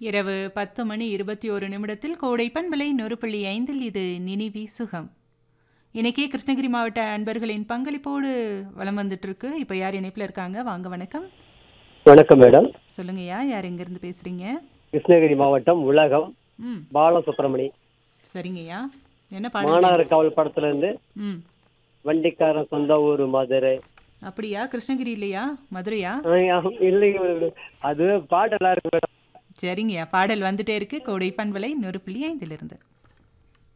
இரவு பத்து மணி இருபத்தி ஒரு நிமிடத்தில் கோடை பண்பலை நூறு புள்ளி ஐந்தில் இது நினிவி சுகம் இன்னைக்கு கிருஷ்ணகிரி மாவட்ட அன்பர்களின் பங்களிப்போடு வலம் வந்துட்டு இருக்கு இப்போ யார் இணைப்பில் இருக்காங்க வாங்க வணக்கம் வணக்கம் மேடம் சொல்லுங்கய்யா யார் எங்கேருந்து பேசுறீங்க கிருஷ்ணகிரி மாவட்டம் உலகம் ம் பாலசுப்ரமணி சரிங்கய்யா என்ன பாடல் மாநகர காவல் படத்துல இருந்து ம் வண்டிக்காரன் சொந்த ஊர் மதுரை அப்படியா கிருஷ்ணகிரி இல்லையா மதுரையா ஆ, இல்லைங்க மேடம். அது பாட்டெல்லாம் இருக்கு மேடம் சரிங்கய்யா பாடல் வந்துட்டே இருக்கு கோடை பண்பலை நூறு புள்ளி ஐந்திலிருந்து